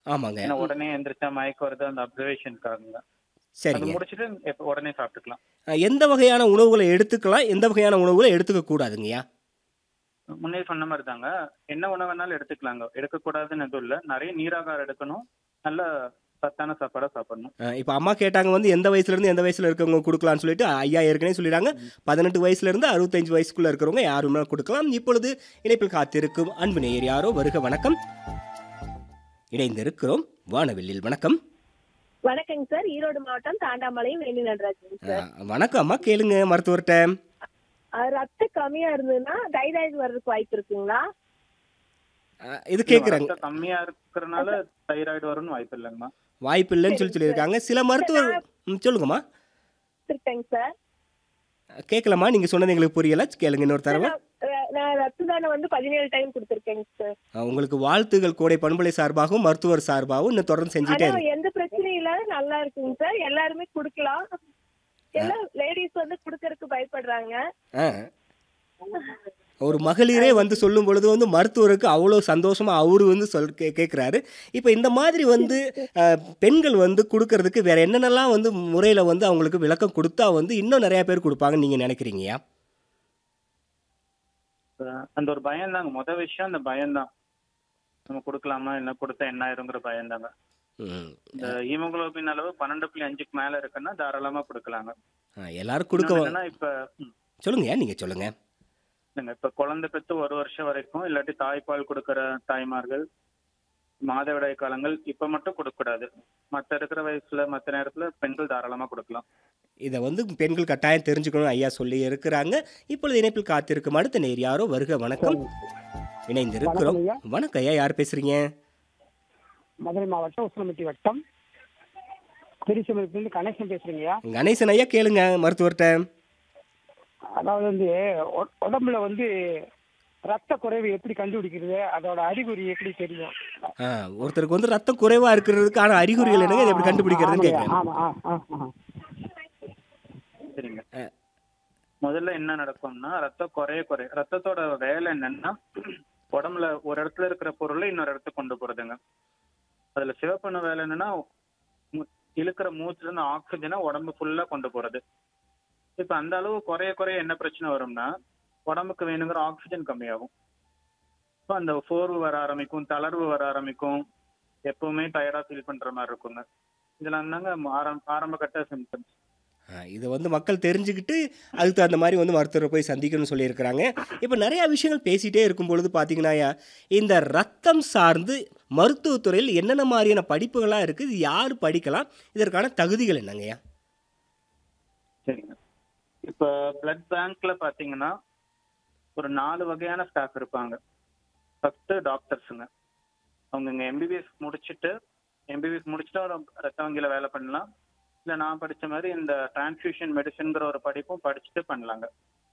ஆமாங்க. ஏன்னா ம். உடனே எந்திரிச்சா மயக்கம் வருது அந்த அப்சர்வேஷனுக்காகங்க. அது சரிங்க. முடிச்சுட்டு எப்ப உடனே சாப்பிட்டுக்கலாம். அ எந்த வகையான உணவுகள எடுத்துக்கலாம்? எந்த வகையான உணவுகள எடுத்துக்க கூடாதுங்கய்யா? முன்னே சொன்ன மாரி தாங்க. என்ன உணவு வேணாலும் எடுத்துக்கலாங்க. எடுக்கக்கூடாதுன்னு எதுவும் இல்ல. நெறைய நீராகாரம் எடுக்கணும். நல்ல சத்தான சாப்பாடா சாப்பிடணும். அ இப்ப அம்மா கேட்டாங்க வந்து எந்த வயசுலேருந்து எந்த வயசுல இருக்கவங்க குடுக்கலாம்னு சொல்லிட்டு, ஐயா ஏற்கனவே சொல்லிறாங்க. ம். 18 வயசுலேருந்து 65 வயசுக்குள்ள இருக்கிறவங்க யார் வேணாலும் குடுக்கலாம். இப்பொழுது இணைப்பில் காத்திருக்கும் அன்பு நேயர் யாரோ வருக வணக்கம். இணைந்திருக்கிறோம் வானவில்லில் வணக்கம். வணக்கங்க சார். ஈரோடு மாவட்டம் தாண்டாமலையும் வேலி நடராஜன் அ சார். வணக்கம் அம்மா கேளுங்க மருத்துவர்ட்ட. அ ரத்தம் கம்மியா இருந்ததுன்னா தைராய்டு வர்றதுக்கு வாய்ப்பு இருக்குங்களா? அ இது இல்ல கேட்குறாங்க. ரத்தம் கம்மியா இருக்கிறனால தைராய்டு வரும்னு வாய்ப்பு இல்லங்கம்மா. வாய்ப்பு இல்லன்னு சரி சொல்லி சார். சொல்லியிருக்காங்க. சில சார் மருத்துவர் நான் ம் சொல்லுங்கம்மா. இருக்கேங்க சார். கேட்கலாமா? நீங்க சொன்னது எங்களுக்கு புரியல. கேளுங்க இன்னொரு சார் தடவ. நான் அ நான் ரத்த தானம் வந்து 17 டைம் குடுத்துருக்கேங்க சார். அ உங்களுக்கு வாழ்த்துகள் கோடை பண்பலை சார்பாகவும், மருத்துவர் சார்பாகவும் இன்னும் தொடர்ந்து செஞ்சுட்டே ஆனா இருங்க. எந்த பிரச்சனையும் இல்லாத நல்லா இருக்குங்க சார். எல்லாருமே குடுக்கலாம். அ. எல்லாம் லேடீஸ் வந்து குடுக்கறதுக்கு பயப்படுறாங்க. ஆ. ஒரு மகளிரே வந்து சொல்லும் பொழுது வந்து மருத்துவருக்கு அவ்வளோ சந்தோஷமா அவரு வந்து சொல் கே கேட்குறாரு. இப்ப இந்த மாதிரி வந்து அ பெண்கள் வந்து குடுக்கறதுக்கு வேற என்னென்னலாம் வந்து முறையில வந்து அவங்களுக்கு விளக்கம் குடுத்தா வந்து இன்னும் நெறைய பேர் குடுப்பாங்கன்னு நீங்க நெனைக்கிறீங்கய்யா? அ அந்த ஒரு பயம் தாங்க. மொத விஷயம் அந்த பயம் தான். நம்ம குடுக்கலாமா? என்ன குடுத்தா என்ன ஆயிருங்கிற பயம் தாங்க. ம். இந்த அ ஹீமோகுளோபின் அளவு 12.5க்கு மேல இருக்குன்னா தாராளமா குடுக்கலாங்க. அ எல்லாரும் குடுக்க இன்னொன்னு வ என்னன்னா இப்ப ம். சொல்லுங்கய்யா. நீங்க சொல்லுங்க. இல்லங்க இப்ப குழந்தை பெத்து 1 வருஷம் வரைக்கும் இல்லாட்டி தாய்ப்பால் குடுக்குற தாய்மார்கள், மாதவிடாய் காலங்கள் இப்ப மட்டும் குடுக்கக்கூடாது. மத்த இருக்கிற வயசுல, மத்த நேரத்துல பெண்கள் தாராளமா குடுக்கலாம். இத வந்து பெண்கள் கட்டாயம் தெரிஞ்சுக்கணும்னு ஐயா சொல்லி இருக்கிறாங்க. இப்பொழுது இணைப்பில் காத்திருக்கும் அடுத்த நேயர் யாரோ வருக வணக்கம். வணக்கம் இணைந்திருக்கிறோம். ஐயா. வணக்கம் ஐயா. யார் பேசுறீங்க? மதுரை மாவட்டம் உசிலம்பட்டி வட்டம் திருச்செந்தூர்லேருந்து கணேசன் பேசுறீங்கய்யா கணேசன் ஐயா கேளுங்க மருத்துவர்ட்ட. அதாவது வந்து உ- உடம்புல வந்து ரத்த குறைவு எப்படி கண்டுபிடிக்கிறது அதோட அறிகுறி எப்படி தெரியும் ஆ, ஒருத்தருக்கு வந்து ரத்தம் குறைவா இருக்கிறதுக்கான அறிகுறிகள் என்னங்க இதை எப்படி கண்டுபிடிக்கிறதுன்னு ஆமாய்யா. கேட்குறேன் ஆமா ஆ, ஆ, ஆ. சரிங்க. முதல்ல என்ன நடக்கும்னா ரத்தம் குறைய குறைய ரத்தத்தோட வேலை என்னன்னா உடம்புல ஒரு இடத்துல இருக்கிற பொருளை இன்னொரு இடத்துக்கு கொண்டு போறதுங்க. அதுல சிவப்பணு வேலை என்னன்னா மு- இழுக்கிற மூச்சுல இருந்து ஆக்சிஜனை உடம்பு ஃபுல்லா கொண்டு போறது. இப்ப அந்த அளவு குறைய குறைய என்ன பிரச்சனை வரும்னா உடம்புக்கு வேணுங்கிற ஆக்சிஜன் கம்மியாகும். இப்போ அந்த சோர்வு வர ஆரம்பிக்கும், தளர்வு வர ஆரம்பிக்கும், எப்பவுமே டயர்டா ஃபீல் பண்ற மாதிரி இருக்குங்க. இதெல்லாம் தாங்க ஆரம் ஆரம்ப கட்ட சிம்டம்ஸ். ஆ, இதை வந்து மக்கள் தெரிஞ்சுக்கிட்டு அதுக்கு தகுந்த மாதிரி வந்து மருத்துவரை போய் சந்திக்கணும்னு சொல்லியிருக்கிறாங்க இப்போ நிறையா விஷயங்கள் பேசிகிட்டே இருக்கும் பொழுது பார்த்தீங்கன்னா ஐயா, இந்த ரத்தம் சார்ந்து மருத்துவத்துறையில் என்னென்ன மாதிரியான படிப்புகளாக இருக்குது இது யார் படிக்கலாம் இதற்கான தகுதிகள் என்னங்கய்யா சரிங்க. இப்ப பிளட் பேங்க்ல பாத்தீங்கன்னா ஒரு நாலு வகையான ஸ்டாஃப் இருப்பாங்க. ஃபர்ஸ்ட் டாக்டர்ஸுங்க. அவங்க இங்க எம்பிபிஎஸ் முடிச்சுட்டு எம்பிபிஎஸ் முடிச்சுட்டு ஒரு ரத்த வங்கியில வேலை பண்ணலாம். இல்ல நான் படிச்ச மாதிரி இந்த டிரான்ஸ்ஃபியூஷன் மெடிசன்ங்கிற ஒரு படிப்பும் படிச்சுட்டு பண்ணலாங்க.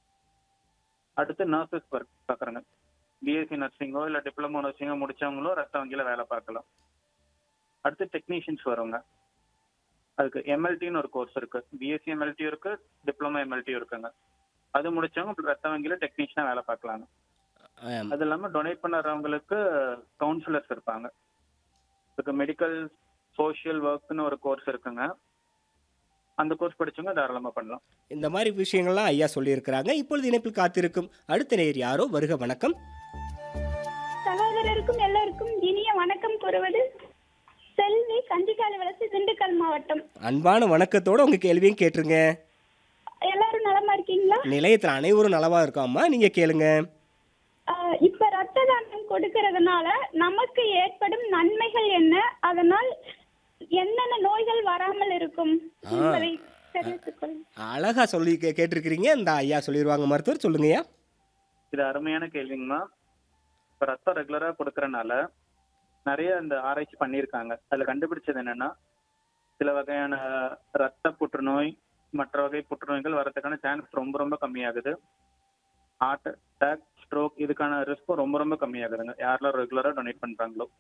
அடுத்து நர்சஸ் ஒர்க் பார்க்குறாங்க. பிஎஸ்சி நர்சிங்கோ இல்ல டிப்ளமோ நர்சிங்கோ முடிச்சவங்களோ ரத்த வங்கியில வேலை பார்க்கலாம். அடுத்து டெக்னீஷியன்ஸ் வருங்க. அதுக்கு எம்எல்டின்னு ஒரு கோர்ஸ் இருக்கு. பிஎஸ்சி எம்எல்டி இருக்கு, டிப்ளமோ எம்எல்டி இருக்குங்க. அது முடிச்சவங்க ரத்த வங்கியில டெக்னீஷியனா வேலை பார்க்கலாங்க. ஆம், அது இல்லாம டொனேட் பண்ணுறவங்களுக்கு கவுன்சிலர்ஸ் இருப்பாங்க. இதுக்கு மெடிக்கல் சோஷியல் ஒர்க்னு ஒரு கோர்ஸ் இருக்குங்க. அந்த கோர்ஸ் படிச்சவங்க தாராளமா பண்ணலாம். இந்த மாதிரி விஷயங்கள்லாம் ஐயா சொல்லியிருக்கிறாங்க இப்பொழுது இணைப்பில் காத்திருக்கும் அடுத்த நேர் யாரோ வருக வணக்கம் சகோதரருக்கும் எல்லோருக்கும் இனிய வணக்கம் கூறுவது செல்வி கஞ்சிக்கால வளர்ச்சி திண்டுக்கல் மாவட்டம் அன்பான வணக்கத்தோட உங்க கேள்வியும் கேட்டுருங்க எல்லாரும் நலமா இருக்கீங்களா நிலையத்தில் அனைவரும் நலவா இருக்காம்மா நீங்க கேளுங்க ஆஹ் இப்ப ரத்த தானம் கொடுக்கறதுனால நமக்கு ஏற்படும் நன்மைகள் என்ன அதனால் என்னென்ன நோய்கள் வராமல் இருக்கும் ஆ. என்பதை தெரிவித்துக் கொள்ளுங்கள் அழகா சொல்லி கே கேட்டிருக்கிறீங்க இந்த ஐயா சொல்லிடுவாங்க மருத்துவர் சொல்லுங்கய்யா இது அருமையான கேள்விங்கம்மா. இப்ப ரத்தம் ரெகுலரா கொடுக்கறனால நிறைய இந்த ஆராய்ச்சி பண்ணியிருக்காங்க. அதுல கண்டுபிடிச்சது என்னன்னா சில வகையான ரத்த புற்றுநோய், மற்ற வகை புற்றுநோய்கள் வரதுக்கான சான்ஸ் ரொம்ப ரொம்ப கம்மியாகுது. ஹார்ட் அட்டாக், ஸ்ட்ரோக் இதுக்கான ரிஸ்க்கும் ரொம்ப ரொம்ப கம்மியாகுதுங்க. யாரெல்லாம் ரெகுலரா டொனேட் பண்றாங்களோ.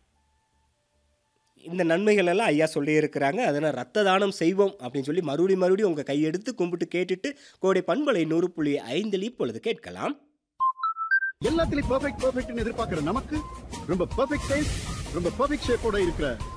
இந்த நன்மைகள் எல்லாம் ஐயா சொல்லியிருக்கிறாங்க அதனால் ரத்த தானம் செய்வோம் அப்படின்னு சொல்லி மறுபடியும் மறுபடியும் உங்கள் கையெடுத்து கும்பிட்டு கேட்டுட்டு கோடை பண்பலை நூறு புள்ளி ஐந்தில் இப்பொழுது கேட்கலாம் எல்லாத்துலயும் பெர்ஃபெக்ட் பெர்ஃபெக்ட்னு எதிர்பார்க்கிற நமக்கு ரொம்ப பெர்ஃபெக்ட் டேஸ்ட் ரொம்ப பெர்ஃபெக்ட் ஷேப்போட இருக்கிற